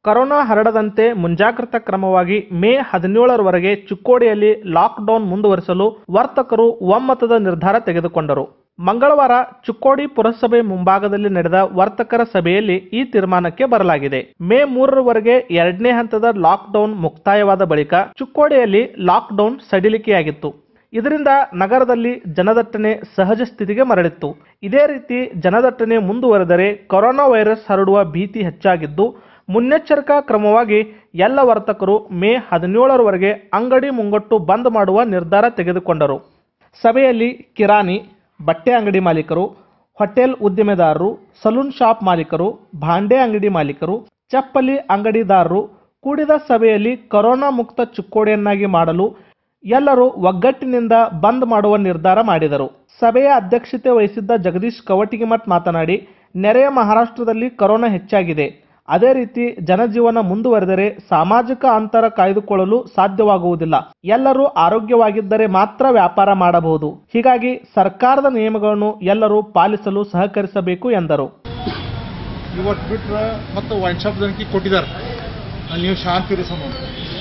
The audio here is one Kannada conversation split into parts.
ಕರೋನಾ ಹರಡದಂತೆ ಮುಂಜಾಗ್ರತಾ ಕ್ರಮವಾಗಿ ಮೇ ಹದಿನೇಳರವರೆಗೆ ಚಿಕ್ಕೋಡಿಯಲ್ಲಿ ಲಾಕ್ಡೌನ್ ಮುಂದುವರಿಸಲು ವರ್ತಕರು ಒಮ್ಮತದ ನಿರ್ಧಾರ ತೆಗೆದುಕೊಂಡರು ಮಂಗಳವಾರ ಚಿಕ್ಕೋಡಿ ಪುರಸಭೆ ಮುಂಭಾಗದಲ್ಲಿ ನಡೆದ ವರ್ತಕರ ಸಭೆಯಲ್ಲಿ ಈ ತೀರ್ಮಾನಕ್ಕೆ ಬರಲಾಗಿದೆ ಮೇ ಮೂರರವರೆಗೆ ಎರಡನೇ ಹಂತದ ಲಾಕ್ಡೌನ್ ಮುಕ್ತಾಯವಾದ ಬಳಿಕ ಚಿಕ್ಕೋಡಿಯಲ್ಲಿ ಲಾಕ್ಡೌನ್ ಸಡಿಲಿಕೆಯಾಗಿತ್ತು ಇದರಿಂದ ನಗರದಲ್ಲಿ ಜನದಟ್ಟಣೆ ಸಹಜ ಸ್ಥಿತಿಗೆ ಮರಳಿತ್ತು ಇದೇ ರೀತಿ ಜನದಟ್ಟಣೆ ಮುಂದುವರೆದರೆ ಕೊರೋನಾ ವೈರಸ್ ಹರಡುವ ಭೀತಿ ಹೆಚ್ಚಾಗಿದ್ದು ಮುನ್ನೆಚ್ಚರಿಕಾ ಕ್ರಮವಾಗಿ ಎಲ್ಲ ವರ್ತಕರು ಮೇ ಹದಿನೇಳರವರೆಗೆ ಅಂಗಡಿ ಮುಂಗಟ್ಟು ಬಂದ್ ಮಾಡುವ ನಿರ್ಧಾರ ತೆಗೆದುಕೊಂಡರು ಸಭೆಯಲ್ಲಿ ಕಿರಾಣಿ ಬಟ್ಟೆ ಅಂಗಡಿ ಮಾಲೀಕರು ಹೋಟೆಲ್ ಉದ್ದಿಮೆದಾರರು ಸಲೂನ್ ಶಾಪ್ ಮಾಲೀಕರು ಭಾಂಡೆ ಅಂಗಡಿ ಮಾಲೀಕರು ಚಪ್ಪಲಿ ಅಂಗಡಿದಾರರು ಕೂಡಿದ ಸಭೆಯಲ್ಲಿ ಕೊರೋನಾ ಮುಕ್ತ ಚಿಕ್ಕೋಡಿಯನ್ನಾಗಿ ಮಾಡಲು ಎಲ್ಲರೂ ಒಗ್ಗಟ್ಟಿನಿಂದ ಬಂದ್ ಮಾಡುವ ನಿರ್ಧಾರ ಮಾಡಿದರು ಸಭೆಯ ಅಧ್ಯಕ್ಷತೆ ವಹಿಸಿದ್ದ ಜಗದೀಶ್ ಕವಟಿಗಿಮಠ್ ಮಾತನಾಡಿ ನೆರೆಯ ಮಹಾರಾಷ್ಟ್ರದಲ್ಲಿ ಕೊರೋನಾ ಹೆಚ್ಚಾಗಿದೆ ಅದೇ ರೀತಿ ಜನಜೀವನ ಮುಂದುವರೆದರೆ ಸಾಮಾಜಿಕ ಅಂತರ ಕಾಯ್ದುಕೊಳ್ಳಲು ಸಾಧ್ಯವಾಗುವುದಿಲ್ಲ ಎಲ್ಲರೂ ಆರೋಗ್ಯವಾಗಿದ್ದರೆ ಮಾತ್ರ ವ್ಯಾಪಾರ ಮಾಡಬಹುದು ಹೀಗಾಗಿ ಸರ್ಕಾರದ ನಿಯಮಗಳನ್ನು ಎಲ್ಲರೂ ಪಾಲಿಸಲು ಸಹಕರಿಸಬೇಕು ಎಂದರು ಇವತ್ತು ಬಿಟ್ರೆ ಮತ್ತು ವೈನ್ ಶಾಪ್ ಜನಕ್ಕೆ ಕೊಟ್ಟಿದ್ದಾರೆ ನೀವು ಶಾಂತಿ ಇರೋ ಸಂಬಂಧ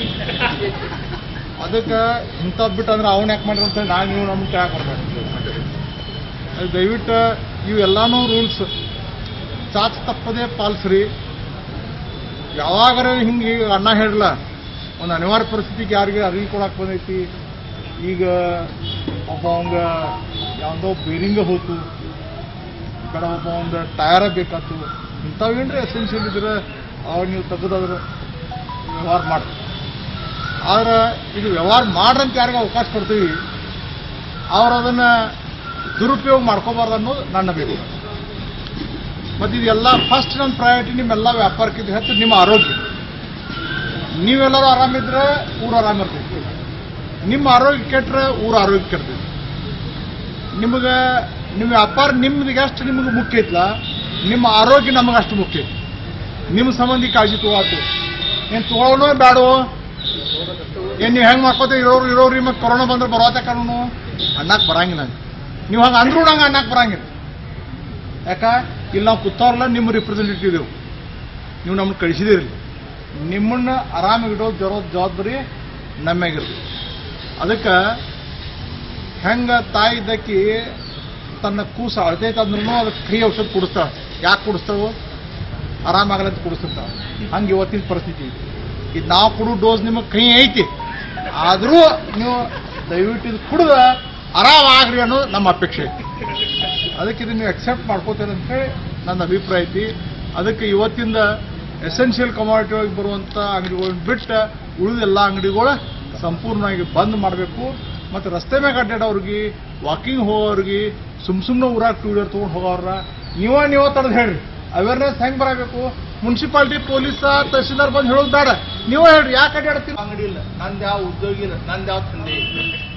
ಅದಕ್ಕೆ ಇಂಥದ್ದು ಬಿಟ್ಟು ಅಂದ್ರೆ ಅವ್ನು ಯಾಕೆ ಮಾಡ್ರಿ ಅಂತೇಳಿ ನಾನು ನೀವು ನಮ್ಗೆ ಯಾಕೆ ಮಾಡ್ಬೇಕು ಅದು ದಯವಿಟ್ಟು ಇವೆಲ್ಲನೂ ರೂಲ್ಸ್ ಚಾಚ್ ತಪ್ಪದೇ ಪಾಲಿಸ್ರಿ ಯಾವಾಗಾರ ಹಿಂಗೆ ಈಗ ಅಣ್ಣ ಹೇಳಿಲ್ಲ ಒಂದು ಅನಿವಾರ್ಯ ಪರಿಸ್ಥಿತಿಗೆ ಯಾರಿಗೆ ಅರಿವು ಕೊಡಕ್ಕೆ ಬಂದೈತಿ ಈಗ ಒಬ್ಬ ಅವಂಗ ಯಾವುದೋ ಬೇರಿಂಗ ಹೋತು ಈ ಕಡೆ ಒಬ್ಬ ಒಂದು ಟಯರ ಬೇಕಾತು ಇಂಥವೇನ್ರಿ ಎಸೆನ್ಷಿಯಲ್ ಇದ್ರೆ ಅವಾಗ ನೀವು ತೆಗೆದಾದ್ರೆ ವ್ಯವಹಾರ ಮಾಡ್ತೀವಿ ಆದ್ರೆ ಇದು ವ್ಯವಹಾರ ಮಾಡ್ರಂತ ಯಾರಿಗೆ ಅವಕಾಶ ಕೊಡ್ತೀವಿ ಅವ್ರು ಅದನ್ನು ದುರುಪಯೋಗ ಮಾಡ್ಕೋಬಾರ್ದು ಅನ್ನೋದು ನನ್ನ ಬೇಕು ಮತ್ತು ಇದೆಲ್ಲ ಫಸ್ಟ್ ನನ್ನ ಪ್ರಯಾರಿಟಿ ನಿಮ್ಮೆಲ್ಲ ವ್ಯಾಪಾರಕ್ಕಿಂತ ಹೆಚ್ಚು ನಿಮ್ಮ ಆರೋಗ್ಯ ನೀವೆಲ್ಲರೂ ಆರಾಮಿದ್ರೆ ಊರು ಆರಾಮಿರ್ತೈತಿ ನಿಮ್ಮ ಆರೋಗ್ಯ ಕೆಟ್ಟರೆ ಊರು ಆರೋಗ್ಯ ಕೆಡ್ತೈತಿ ನಿಮಗೆ ನಿಮ್ಮ ವ್ಯಾಪಾರ ನಿಮ್ದು ಎಷ್ಟು ನಿಮಗೆ ಮುಖ್ಯ ಐತ್ಲ ನಿಮ್ಮ ಆರೋಗ್ಯ ನಮಗೆ ಅಷ್ಟು ಮುಖ್ಯ ಐತಿ ನಿಮ್ಮ ಸಂಬಂಧಿ ಕಾಳಜಿ ತಗೋತು ಏನು ತಗೊಳ್ಳೋನೋ ಬೇಡೋ ಏನು ನೀವು ಹೆಂಗೆ ಮಾಡ್ಕೋತ ಇರೋರು ಇರೋರಿ ಮತ್ತು ಕೊರೋನಾ ಬಂದ್ರೆ ಬರೋತ ಕಾನೂನು ಅನ್ನಕ್ಕೆ ಬರಂಗಿಲ್ಲ ನೀವು ಹಂಗೆ ಅಂದ್ರೂ ನಂಗೆ ಅನ್ನಕ್ಕೆ ಬರಂಗಿಲ್ಲ ಯಾಕ ಇಲ್ಲಿ ನಾವು ಕೂತವ್ರಲ್ಲ ನಿಮ್ಮ ರಿಪ್ರೆಸೆಂಟೇಟಿವ್ ಇದೇವು ನೀವು ನಮ್ಮನ್ನು ಕಳಿಸಿದಿರಿ ನಿಮ್ಮನ್ನ ಆರಾಮಾಗಿ ಇಡೋ ಜರೋ ಜವಾಬ್ದಾರಿ ನಮ್ಮಾಗಿರ್ತದೆ ಅದಕ್ಕೆ ಹೆಂಗೆ ತಾಯಿ ಇದ್ದಕ್ಕಿ ತನ್ನ ಕೂಸು ಅಳ್ತೈತಂದ್ರೂ ಅದಕ್ಕೆ ಕೈ ಔಷಧ ಕುಡಿಸ್ತಾಳೆ ಯಾಕೆ ಕುಡಿಸ್ತಾವು ಆರಾಮಾಗಲ್ಲ ಅಂತ ಕುಡಿಸ್ತಿರ್ತಾವೆ ಹಂಗೆ ಇವತ್ತಿನ ಪರಿಸ್ಥಿತಿ ಐತಿ ಇದು ನಾವು ಕೊಡೋ ಡೋಸ್ ನಿಮಗೆ ಕೈ ಐತಿ ಆದರೂ ನೀವು ದಯವಿಟ್ಟು ಇದು ಕುಡಿದ ಆರಾಮಾಗ್ರಿ ಅನ್ನೋದು ನಮ್ಮ ಅಪೇಕ್ಷೆ ಐತಿ ಅದಕ್ಕೆ ಇದನ್ನು ನೀವು ಅಕ್ಸೆಪ್ಟ್ ಮಾಡ್ಕೋತೀರಿ ಅಂತೇಳಿ ನನ್ನ ಅಭಿಪ್ರಾಯ ಐತಿ ಅದಕ್ಕೆ ಇವತ್ತಿಂದ ಎಸೆನ್ಷಿಯಲ್ ಕಮಾಡಿಟಿ ಒಳಗೆ ಬರುವಂಥ ಅಂಗಡಿಗಳನ್ನ ಬಿಟ್ಟು ಉಳಿದ ಎಲ್ಲ ಅಂಗಡಿಗಳು ಸಂಪೂರ್ಣವಾಗಿ ಬಂದ್ ಮಾಡಬೇಕು ಮತ್ತು ರಸ್ತೆ ಮ್ಯಾಗ ಅಡ್ಡಾಡೋರ್ಗೆ ವಾಕಿಂಗ್ ಹೋಗೋರ್ಗೆ ಸುಮ್ ಸುಮ್ಮನೆ ಊರಾಗ ಟೂ ವೀಲರ್ ತೊಗೊಂಡು ಹೋಗೋರ ನೀವ ನೀವ ತಡೆದು ಹೇಳ್ರಿ ಅವೇರ್ನೆಸ್ ಹೆಂಗೆ ಬರಬೇಕು ಮುನ್ಸಿಪಾಲಿಟಿ ಪೊಲೀಸ ತಹಸೀಲ್ದಾರ್ ಬಂದು ಹೇಳೋದು ಬೇಡ ನೀವೇ ಹೇಳ್ರಿ ಯಾಕೆ ಅಡ್ಡಾಡ್ತೀವಿ ಅಂಗಡಿ ಇಲ್ಲ ನಂದು ಯಾವ ಉದ್ಯೋಗ ಇಲ್ಲ ನಂದು ಯಾವ ತಂದೆ ಇಲ್ಲ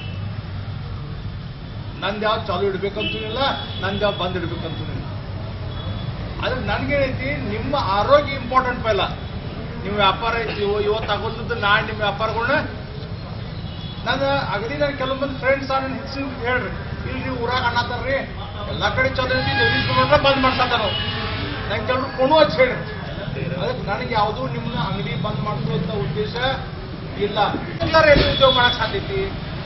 ನಂದು ಯಾವ ಚಾಲು ಇಡ್ಬೇಕಂತೂ ನಂದು ಯಾವ ಬಂದ್ ಇಡ್ಬೇಕಂತೂ ಇಲ್ಲ ಆದ್ರೆ ನನಗೇನೈತಿ ನಿಮ್ಮ ಆರೋಗ್ಯ ಇಂಪಾರ್ಟೆಂಟ್ ಪೈಲ ನೀವು ವ್ಯಾಪಾರ ಐತಿ ಇವ- ಇವತ್ತು ಆಗೋದಿದ್ದು ನಾಳೆ ನಿಮ್ಮ ವ್ಯಾಪಾರಗಳನ್ನ ನಾನು ಅಗದಿ ನನ್ನ ಕೆಲವು ಮಂದಿ ಫ್ರೆಂಡ್ಸ್ ನನ್ನ ಹಿಡ್ಸಿ ಹೇಳ್ರಿ ಇಲ್ರಿ ಊರಾಗ ಅನ್ನತ್ತಾರ್ರಿ ಎಲ್ಲಾ ಕಡೆ ಚಲೋ ಐತಿ ಜಗದೀಶ್ ಕುಮಾರ್ನ ಬಂದ್ ಮಾಡ್ತಾರ ನಾವು ನಂಗೆ ಕೆಲವ್ರು ಕೊಡು ಹಚ್ಚಿ ಹೇಳ್ರಿ ಅದಕ್ಕೆ ನನಗೆ ಯಾವುದೂ ನಿಮ್ಮನ್ನ ಅಂಗಡಿ ಬಂದ್ ಮಾಡಿಸುವಂತ ಉದ್ದೇಶ ಇಲ್ಲ ಎಲ್ಲರೂ ಎಲ್ಲಿ ಉದ್ಯೋಗ ಮಾಡಕ್ ಸಾಧ್ಯೈತಿ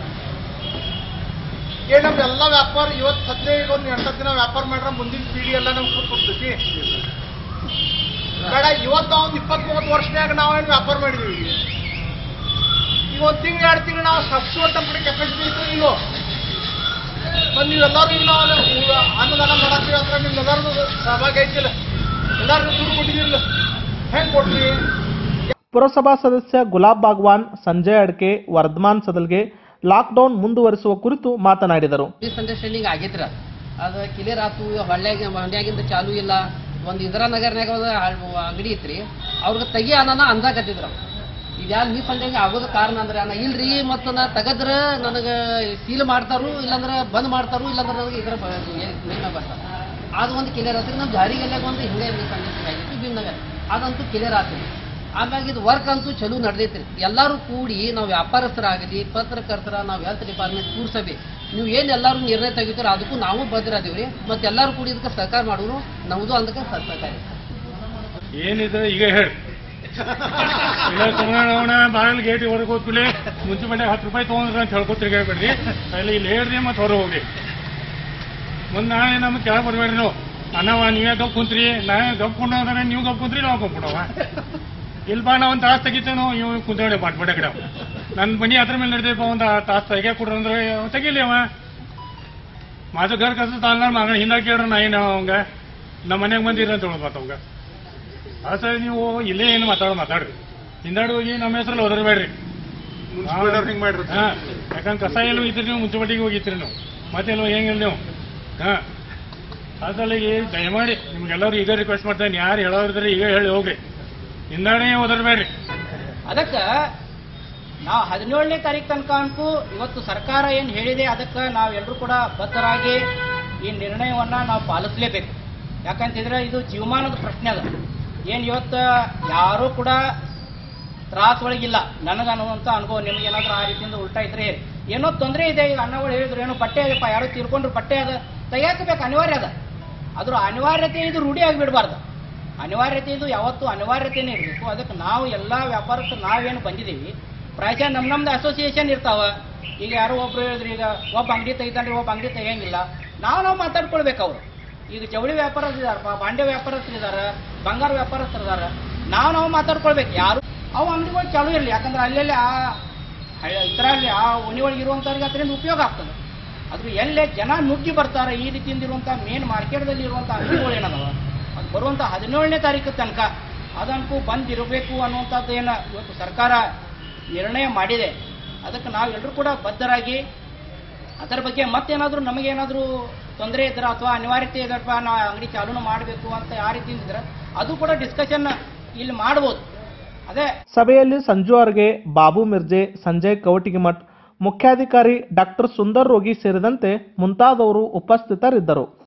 ಏನ್ ನಮ್ದು ಎಲ್ಲ ವ್ಯಾಪಾರ ಇವತ್ತು ಹದಿನೈದು ಒಂದು ಎಂಟು ದಿನ ವ್ಯಾಪಾರ ಮಾಡ್ರೆ ಮುಂದಿನ ಪೀಳಿ ಎಲ್ಲ ನಮ್ಗೆ ಕೂತ್ಕೊಡ್ತೈತಿ ಬೇಡ ಇವತ್ತು ಒಂದು ಇಪ್ಪತ್ತ್ ಮೂವತ್ತು ವರ್ಷನ್ಯಾಗ ನಾವೇನು ವ್ಯಾಪಾರ ಮಾಡಿದೀವಿ ಈಗ ಒಂದು ತಿಂಗಳು ಎರಡು ತಿಂಗಳು ನಾವು ಸಬ್ಸುವಂತ ಕಡೆ ಕೆಪಾಸಿಟಿ ಇತ್ತು ಇಲ್ಲೋ ಮತ್ತು ನೀವೆಲ್ಲರೂ ಈಗ ನಾವು ಊ- ಅನ್ನದಾನ ಮಾಡತ್ತೀವಿ ಅಂದ್ರೆ ನಿಮ್ಗೆಲ್ಲರೂ ಸಹಭಾಗಿ ಐತಿಲ್ಲ ಎಲ್ಲರಿಗೂ ದುಡ್ಡು ಕೊಟ್ಟಿದ್ದೀರಲ್ಲ ಹೆಂಗೆ ಕೊಡ್ತೀವಿ ಪುರಸಭಾ ಸದಸ್ಯ ಗುಲಾಬ್ ಬಾಗ್ವಾನ್ ಸಂಜಯ್ ಅಡ್ಕೆ ವರ್ಧಮಾನ್ ಸದಲ್ಗೆ ಲಾಕ್ಡೌನ್ ಮುಂದುವರಿಸುವ ಕುರಿತು ಮಾತನಾಡಿದರು ಮಿಸ್ಅಂಡರ್ಸ್ಟ್ಯಾಂಡಿಂಗ್ ಆಗೈತ್ರ ಅದು ಕ್ಲಿಯರ್ ಆತು ಹೊಳ್ಳ್ಯಾಗ ಮಂಡ್ಯಾಗಿಂದ ಚಾಲು ಇಲ್ಲ ಒಂದು ಇಂದಿರಾನಗರ್ನಾಗ ಒಂದು ಹ- ಅಂಗಡಿ ಐತ್ರಿ ಅವ್ರಿಗೆ ತೆಗಿ ಅನ್ನನ ಅಂದಾಕತ್ತಿದ್ರ ಇದ್ಯಾರು ಮಿಸ್ಅಂಡರ್ಸ್ಟ್ಯಾಂಡಿಂಗ್ ಆಗೋದು ಕಾರಣ ಅಂದ್ರೆ ನಾ ಇಲ್ರಿ ಮತ್ತು ನಾ ತೆಗದ್ರ ನನಗೆ ಸೀಲ್ ಮಾಡ್ತಾರು ಇಲ್ಲಾಂದ್ರೆ ಬಂದ್ ಮಾಡ್ತಾರು ಇಲ್ಲಾಂದ್ರೆ ನನಗೆ ಇದ್ರ ಬರ್ತಾರೆ ಅದು ಒಂದು ಕ್ಲಿಯರ್ ಆತ್ರಿ ನಮ್ಮ ಜಾರಿಗೆಲ್ಲಾಗ ಒಂದು ಹಿಂಗೆ ಮಿಸ್ಅಂಡರ್ಸ್ಟ್ಯಾಂಡಿಂಗ್ ಆಗಿತ್ತು ಭೀಮ್ನಗರ್ ಅದಂತೂ ಕ್ಲಿಯರ್ ಆತ್ರಿ ಆಮ್ಯಾಗ ಇದು ವರ್ಕ್ ಅಂತೂ ಚಲೋ ನಡೆದೈತ್ರಿ ಎಲ್ಲರೂ ಕೂಡಿ ನಾವು ವ್ಯಾಪಾರಸ್ಥರಾಗಲಿ ಪತ್ರಕರ್ತರ ನಾವು ಹೆಲ್ತ್ ಡಿಪಾರ್ಟ್ಮೆಂಟ್ ಕೂರ್ಸಬಿ ನೀವು ಏನು ಎಲ್ಲರೂ ನಿರ್ಣಯ ತೆಗಿತೀರೋ ಅದಕ್ಕೂ ನಾವು ಬದ್ಧರಾದೀವ್ರಿ ಮತ್ತೆ ಎಲ್ಲರೂ ಕೂಡಿ ಇದಕ್ಕೆ ಸಹಕಾರ ಮಾಡೋರು ನಮ್ಮದು ಅದಕ್ಕೆ ಸಹಕಾರ ಏನಿದೆ ಈಗ ಹೇಳಿ ಇಲ್ಲ ಸುಮ್ಮನೆ ಅವನ ಬಾಗಿಲು ಗೇಟ್ ಹೊರಗೆ ಹೋದ್ಕೂಲೆ ಮುಂಚೆ ಮನೆ ಹತ್ತು ರೂಪಾಯಿ ತೊಗೊಂಡ್ರೆ ಅಂತ ಹೇಳ್ಕೊತ ತಿರ್ಗಾಡ್ಬೇಡ್ರಿ ಅಲ್ಲಿ ಇಲ್ಲಿ ಹೇಳ್ರಿ ಮತ್ತೆ ಹೊರ ಹೋಗ್ರಿ ಮುಂದೆ ನಾಳೆ ನಮ್ಗೆ ಕೆಳಗೆ ಬರ್ಬೇಡ್ರಿ ನೀವು ಅನ್ನವ ನೀವೇ ಗಪ್ ಕುಂತ್ರಿ ನಾ ಗಪ್ ಕೊಂಡವ್ರೆ ನೀವು ಗಪ್ ಕುಂತ್ರಿ ನಾವು ಗಪ್ ಕೊಡವ ಇಲ್ಲಿ ಬಾ ನಾವು ಒಂದು ತಾಸು ತೆಗಿತೇನೋ ಇವ್ ಕುಂತೇಳಿ ಮಾಡ್ಬೇಡ ಗಿಡ ನನ್ನ ಮನಿ ಅದ್ರ ಮೇಲೆ ನಡೆದಪ್ಪ ಒಂದು ತಾಸು ತೆಗಿಯಕ್ಕೆ ಕೊಡ್ರಿ ಅಂದ್ರೆ ಅವ ತೆಗಿಲಿ ಅವ माझं घर कसं चालणार मागणं हिंदा ಕೇಳ್ರ ನಾ ಏನು ಅವಂಗ ನಮ್ಮ ಮನೆಗೆ ಬಂದಿರ ಅಂತ ಹೇಳ್ಬಾತ ಅವಂಗ असं ನೀವು ಇಲ್ಲೇ ಏನು ಮಾತಾಡೋ ಮಾತಾಡ್ರಿ ಹಿಂದಾಡಿ ಹೋಗಿ ನಮ್ಮ ಹೆಸರಲ್ಲಿ ಒದರಬೇಡ್ರಿ ಮುನ್ಸಿಪಾಲ್ಟವ್ರು ಹಿಂಗ್ ಮಾಡ್ರಿ ಹಾ ಯಾಕಂದ್ರೆ ಕಸ ಎಲ್ಲೂ ಇದ್ರಿ ನೀವು ಮುನ್ಸಿಪಾಲ್ಟಿಗೆ ಹೋಗಿತ್ರಿ ನೀವು ಮತ್ತೆಲ್ಲೋ ಹೆಂಗಿಲ್ಲ ನೀವು ಹಾ ಆ ಸಲಿಗೆ ದಯಮಾಡಿ ನಿಮ್ಗೆಲ್ಲರೂ ಈಗ ರಿಕ್ವೆಸ್ಟ್ ಮಾಡ್ತೇನೆ ಯಾರು ಹೇಳೋರಿದ್ರೆ ಈಗ ಹೇಳಿ ಹೋಗ್ರಿ ಹಿಂದಾಡಿ ಒದರಬೇಡ್ರಿ ಅದಕ್ಕೆ ನಾವು ಹದಿನೇಳನೇ ತಾರೀಕು ತನಕ ಅಂತೂ ಇವತ್ತು ಸರ್ಕಾರ ಏನು ಹೇಳಿದೆ ಅದಕ್ಕೆ ನಾವೆಲ್ಲರೂ ಕೂಡ ಬದ್ಧರಾಗಿ ಈ ನಿರ್ಣಯವನ್ನ ನಾವು ಪಾಲಿಸಲೇಬೇಕು ಯಾಕಂತಿದ್ರೆ ಇದು ಜೀವಮಾನದ ಪ್ರಶ್ನೆ ಅದ ಏನು ಇವತ್ತು ಯಾರೂ ಕೂಡ ತ್ರಾಸ ಒಳಗಿಲ್ಲ ನನಗೆ ಅನ್ನುವಂಥ ಅನುಭವ ನಿಮ್ಗೆ ಏನಾದ್ರೂ ಆ ರೀತಿಯಿಂದ ಉಲ್ಟಾ ಇದ್ರೆ ಹೇಳಿ ಏನೋ ತೊಂದರೆ ಇದೆ ಈಗ ಅಣ್ಣಗಳು ಹೇಳಿದ್ರು ಏನೋ ಬಟ್ಟೆ ಅದಪ್ಪ ಯಾರೋ ತೀರ್ಕೊಂಡ್ರು ಬಟ್ಟೆ ಅದ ತೆಗಿಯಾಕಬೇಕು ಅನಿವಾರ್ಯ ಅದ ಅದ್ರ ಅನಿವಾರ್ಯತೆ ಇದು ರೂಢಿ ಆಗಿಬಿಡಬಾರ್ದು ಅನಿವಾರ್ಯತೆ ಇದು ಯಾವತ್ತೂ ಅನಿವಾರ್ಯತೆನೇ ಇರಬೇಕು ಅದಕ್ಕೆ ನಾವು ಎಲ್ಲ ವ್ಯಾಪಾರಕ್ಕೆ ನಾವೇನು ಬಂದಿದ್ದೀವಿ ಪ್ರಾಯಶಃ ನಮ್ಮ ನಮ್ದು ಅಸೋಸಿಯೇಷನ್ ಇರ್ತಾವ ಈಗ ಯಾರೋ ಒಬ್ರು ಹೇಳಿದ್ರು ಈಗ ಒಬ್ಬ ಅಂಗಡಿ ತೆಗಿತಾನ್ರಿ ಒಬ್ಬ ಅಂಗಡಿ ತೆಗಿಯಂಗಿಲ್ಲ ನಾವು ನಾವು ಮಾತಾಡ್ಕೊಳ್ಬೇಕು ಅವರು ಈಗ ಜವಳಿ ವ್ಯಾಪಾರಸ್ಥರಿದಾರಪ್ಪ ಬಾಂಡೆ ವ್ಯಾಪಾರಸ್ಥರಿದಾರ ಬಂಗಾರ ವ್ಯಾಪಾರಸ್ಥರಿದಾರ ನಾವು ನಾವು ಮಾತಾಡ್ಕೊಳ್ಬೇಕು ಯಾರು ಅವು ಅಂಗಡಿಗಳು ಚಾಲು ಇರಲಿ ಯಾಕಂದ್ರೆ ಅಲ್ಲೆಲ್ಲಿ ಆ ಇದರಲ್ಲಿ ಆ ಓಣಿ ಒಳಗೆ ಇರುವಂಥವ್ರಿಗೆ ಅದರಿಂದ ಉಪಯೋಗ ಆಗ್ತದೆ ಆದ್ರೆ ಎಲ್ಲೇ ಜನ ನುಗ್ಗಿ ಬರ್ತಾರೆ ಈ ರೀತಿಯಿಂದ ಇರುವಂಥ ಮೇನ್ ಮಾರ್ಕೆಟ್ದಲ್ಲಿ ಇರುವಂಥ ಅಂಗಡಿಗಳು ಏನದಾವ ಅದು ಬರುವಂಥ ಹದಿನೇಳನೇ ತಾರೀಕು ತನಕ ಅದಂತೂ ಬಂದಿರಬೇಕು ಅನ್ನುವಂಥದ್ದು ಏನು ಇವತ್ತು ಸರ್ಕಾರ ನಿರ್ಣಯ ಮಾಡಿದೆ ಅದಕ್ಕೆ ನಾವೆಲ್ಲರೂ ಕೂಡ ಬದ್ಧರಾಗಿ ಅದರ ಬಗ್ಗೆ ಮತ್ತೇನಾದರೂ ನಮಗೇನಾದರೂ ತೊಂದರೆ ಇದ್ರೆ ಅಥವಾ ಅನಿವಾರ್ಯತೆ ಇದಪ್ಪ ನಾವು ಅಂಗಡಿ ಚಾಲೂನು ಮಾಡಬೇಕು ಅಂತ ಯಾವ ರೀತಿ ಇದ್ರೆ ಅದು ಕೂಡ ಡಿಸ್ಕಷನ್ ಇಲ್ಲಿ ಮಾಡ್ಬೋದು ಅದೇ ಸಭೆಯಲ್ಲಿ ಸಂಜು ಅರ್ಗೆ ಬಾಬು ಮಿರ್ಜೆ ಸಂಜಯ್ ಕವಟಿಗಿಮಠ್ ಮುಖ್ಯಾಧಿಕಾರಿ ಡಾಕ್ಟರ್ ಸುಂದರ್ ರೋಗಿ ಸೇರಿದಂತೆ ಮುಂತಾದವರು ಉಪಸ್ಥಿತರಿದ್ದರು